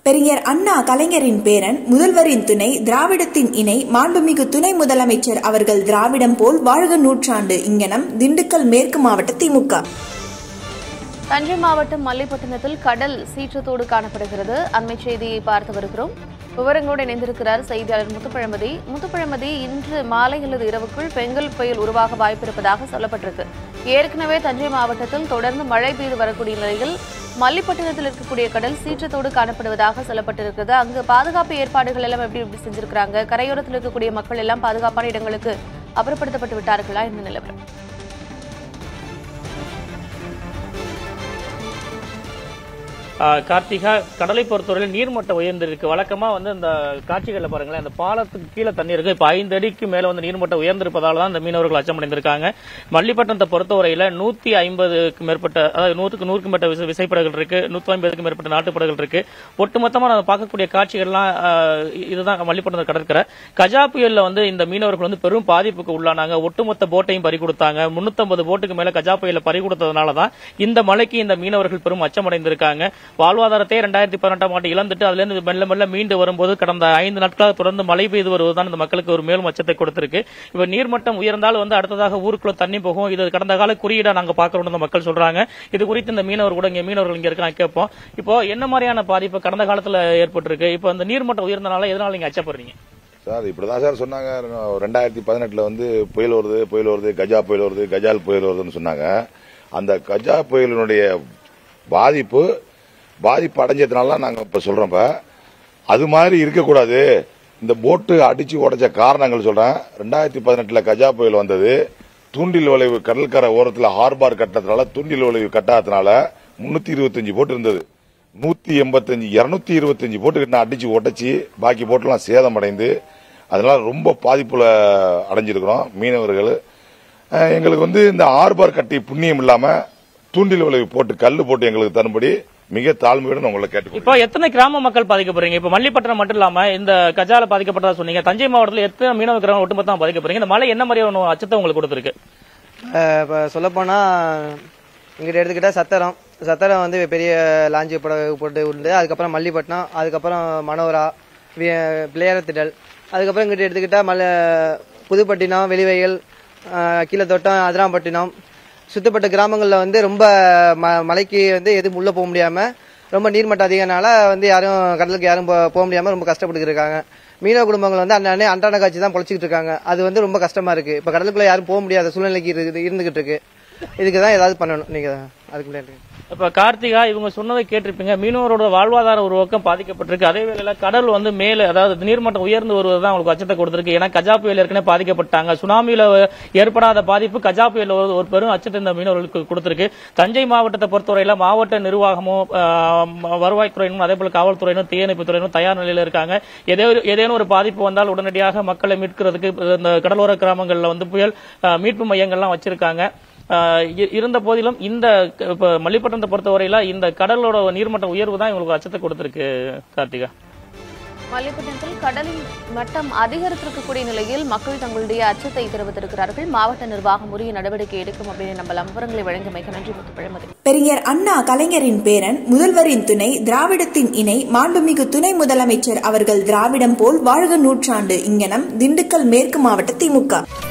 பெரியர் அண்ணா கலைஞரின் பேரன் முதல்வரின் துணை திராவிடத்தின் இணை மாண்புமிகு துணை முதலமைச்சர் அவர்கள் திராவிடம் போல் வாழ்க நூற்றாண்டு இங்கனம் திண்டுக்கல் மேற்கு மாவட்ட திமுக தஞ்சை மாவட்டம் மல்லிப்பட்டினத்தில் கடல் சீற்றத்தோடு காணப்படுகிறது அண்மை செய்தியை பார்த்து வருகிறோம் விவரங்களோடு இணைந்திருக்கிறார் செய்தியாளர் முத்துப்பழமதி முத்துப்பழமதி இன்று மாலை அல்லது இரவுக்குள் பெங்கல் புயல் உருவாக வாய்ப்பிருப்பதாக சொல்லப்பட்டிருக்கு ஏற்கனவே தஞ்சை மாவட்டத்தில் தொடர்ந்து மழை பெய்து வரக்கூடிய நிலையில் மல்லிப்பட்டினத்தில் இருக்கக்கூடிய கடல் சீற்றத்தோடு காணப்படுவதாக சொல்லப்பட்டிருக்கிறது அங்கு பாதுகாப்பு ஏற்பாடுகள் எல்லாம் எப்படி எப்படி செஞ்சிருக்கிறாங்க கரையோரத்தில் இருக்கக்கூடிய மக்கள் எல்லாம் பாதுகாப்பான இடங்களுக்கு அப்புறப்படுத்தப்பட்டு விட்டார்களா என்ன நிலவரம் ஆஹ் கார்த்திகா கடலை பொறுத்தவரையில் நீர்மட்டம் உயர்ந்திருக்கு வழக்கமா வந்து இந்த காட்சிகளில் பாருங்களேன் அந்த பாலத்துக்கு கீழே தண்ணி இருக்கு இப்ப ஐந்து அடிக்கு மேல வந்து நீர்மட்டம் உயர்ந்திருப்பதால தான் இந்த மீனவர்கள் அச்சமடைந்திருக்காங்க மல்லிப்பட்டினத்தை பொறுத்தவரையில நூத்தி ஐம்பதுக்கு மேற்பட்ட அதாவது நூற்றுக்கு நூறுக்கு மேற்பட்ட விசை விசைப்படகுகள் இருக்கு நூத்தி ஐம்பதுக்கு மேற்பட்ட நாட்டுப்படகுகள் இருக்கு ஒட்டுமொத்தமா நம்ம பார்க்கக்கூடிய காட்சிகள்லாம் ஆஹ் இதுதான் மல்லிப்பட்டினம் கடற்கரை கஜா புயல்ல வந்து இந்த மீனவர்கள் வந்து பெரும் பாதிப்புக்கு உள்ளானாங்க ஒட்டுமொத்த போட்டையும் பறி கொடுத்தாங்க முன்னூத்தம்பது போட்டுக்கு மேல கஜா புயல பறி கொடுத்ததுனால தான் இந்த மழைக்கு இந்த மீனவர்கள் பெரும் அச்சமடைந்திருக்காங்க வாழ்வாதாரத்தை ரெண்டாயிரத்தி பதினெட்டாம் ஆண்டு இழந்துட்டு அதுல இருந்து மெல்ல மெல்ல மீண்டு வரும்போது கடந்த ஐந்து நாட்களாக தொடர்ந்து மழை பெய்து வருவதுதான் இந்த மக்களுக்கு ஒரு மேலும் அச்சத்தை கொடுத்திருக்கு இப்ப நீர்மட்டம் உயர்ந்தால் வந்து அடுத்ததாக ஊருக்குள்ள தண்ணி போகும் இது கடந்த கால குறியீடா நாங்க பாக்குறோம்னு இந்த மக்கள் சொல்றாங்க இது குறித்து இந்த மீனவர் கூட இங்க மீனவர்கள் இங்க இருக்காங்க கேட்போம் இப்போ என்ன மாதிரியான பாதிப்பு கடந்த காலத்துல ஏற்பட்டிருக்கு இப்போ இந்த நீர்மட்டம் உயர்ந்தனால எதனால நீங்க அச்சப்படுறீங்க சார் இப்படிதான் சார் சொன்னாங்க ரெண்டாயிரத்தி பதினெட்டுல வந்து புயல் வருது புயல் வருது கஜா புயல் வருது கஜால் புயல் வருதுன்னு சொன்னாங்க அந்த கஜா புயலினுடைய பாதிப்பு பாதிப்பு அடைஞ்சதுனால நாங்க இப்ப சொல்றோம் இப்ப அது மாதிரி இருக்கக்கூடாது இந்த போட்டு அடிச்சு உடைச்ச காரணங்கள் சொல்றேன் ரெண்டாயிரத்தி பதினெட்டுல கஜா புயல் வந்தது தூண்டில் வளைவு கடற்கரை ஓரத்துல ஹார்பார் கட்டத்தினால தூண்டில் வளைவு கட்டாததுனால முன்னூத்தி இருபத்தஞ்சு போட்டு இருந்தது நூத்தி எண்பத்தஞ்சு இருநூத்தி இருபத்தஞ்சு போட்டு அடிச்சு உடைச்சி பாக்கி போட்டுலாம் சேதம் அடைந்து அதனால ரொம்ப பாதிப்புல அடைஞ்சிருக்கிறோம் மீனவர்கள் அஹ் எங்களுக்கு வந்து இந்த ஆர்பார் கட்டி புண்ணியம் இல்லாம தூண்டில் விளைவு போட்டு கல்லு போட்டு எங்களுக்கு தரும்படி மிக தாழ்மையுடன் உங்களை கேட்டுக்கொள்கிறேன் இப்போ எத்தனை கிராம மக்கள் பாதிக்கப்படுறீங்க இப்போ மல்லிப்பட்டினம் மட்டும் இல்லாம இந்த கஜால பாதிக்கப்பட்டதா சொன்னீங்க தஞ்சை மாவட்டத்தில் எத்தனை மீனவ கிராமம் ஒட்டுமொத்தமா பாதிக்கப்படுறீங்க இந்த மழை என்ன மாதிரியான அச்சத்தை உங்களுக்கு கொடுத்திருக்கு இப்போ சொல்லப்போனால் இங்கிட்ட எடுத்துக்கிட்டால் சத்திரம் சத்திரம் வந்து பெரிய லாஞ்சி படகு போட்டு உண்டு அதுக்கப்புறம் மல்லிப்பட்டினம் அதுக்கப்புறம் மனோரா வி- பிள்ளையாரத்திடல் அதுக்கப்புறம் இங்கிட்ட எடுத்துக்கிட்டால் மல்ல புதுப்பட்டினம் வெளிவயல் ஆஹ், கீழத்தோட்டம் அதிராம்பட்டினம் சுத்தப்பட்ட கிராமங்களில் வந்து ரொம்ப ம மலைக்கு வந்து எதுவும் உள்ளே போக முடியாமல் ரொம்ப நீர்மட்டம் அதிகனால வந்து யாரும் கடலுக்கு யாரும் போ- போக முடியாமல் ரொம்ப கஷ்டப்பட்டு இருக்காங்க மீனவ குடும்பங்கள் வந்து அன்னே அன்றாட காட்சி தான் பொழைச்சிக்கிட்டு இருக்காங்க அது வந்து ரொம்ப கஷ்டமா இருக்கு இப்ப கடலுக்குள்ள யாரும் போக முடியாத சூழ்நிலைக்கு இருக்குது இருந்துகிட்டு இருக்கு இதுக்கு தான் ஏதாவது பண்ணணும் நீங்க அதுக்கு முன்னாடி இப்ப கார்த்திகா இவங்க சொன்னதை கேட்டிருப்பீங்க மீனவரோட வாழ்வாதார உருவாக்கம் பாதிக்கப்பட்டிருக்கு அதே வேளையில கடல் வந்து மேல அதாவது நீர்மட்டம் உயர்ந்து வருவதுதான் அவங்களுக்கு அச்சத்தை கொடுத்திருக்கு ஏன்னா கஜா புயல் ஏற்கனவே பாதிக்கப்பட்டாங்க சுனாமியில ஏற்படாத பாதிப்பு கஜா புயல் ஒரு ஒரு பெரும் அச்சத்தை இந்த மீனவர்களுக்கு கொடுத்திருக்கு தஞ்சை மாவட்டத்தை பொறுத்தவரையில மாவட்ட நிர்வாகமும் ஆஹ், வருவாய்த்துறையினும் அதே போல காவல்துறையினும் தீயணைப்பு துறையினும் தயார் நிலையில இருக்காங்க ஏதே ஒரு- ஏதேனும் ஒரு பாதிப்பு வந்தால் உடனடியாக மக்களை மீட்கிறதுக்கு இந்த கடலோர கிராமங்கள்ல வந்து புயல் ஆஹ், மீட்பு மையங்கள்லாம் வச்சிருக்காங்க ஆஹ் இ- இருந்த போதிலும் இந்த க- இப்ப மல்லிப்பட்டினத்தை பொறுத்தவரையில இந்த கடலோட நீர்மட்டம் உயர்வு தான் இவங்களுக்கு அச்சத்தை கொடுத்திருக்கு கார்த்திகா மல்லிப்பட்டினத்தில் கடலின் மட்டம் அதிகரித்திருக்கக்கூடிய நிலையில் மக்கள் தங்களுடைய அச்சத்தை தெரிவித்திருக்கிறார்கள் மாவட்ட நிர்வாகம் உரிய நடவடிக்கை எடுக்கும் அப்படின்னு நம்பலாம் விவரங்களை வழங்கியமைக்க நன்றி முத்துப்பழமதி பெரியர் அண்ணா கலைஞரின் பேரன் முதல்வரின் துணை திராவிடத்தின் இணை மாண்புமிகு துணை முதலமைச்சர் அவர்கள் திராவிடம் போல் வாழ்க நூற்றாண்டு இங்கனம் திண்டுக்கல் மேற்கு மாவட்ட திமுக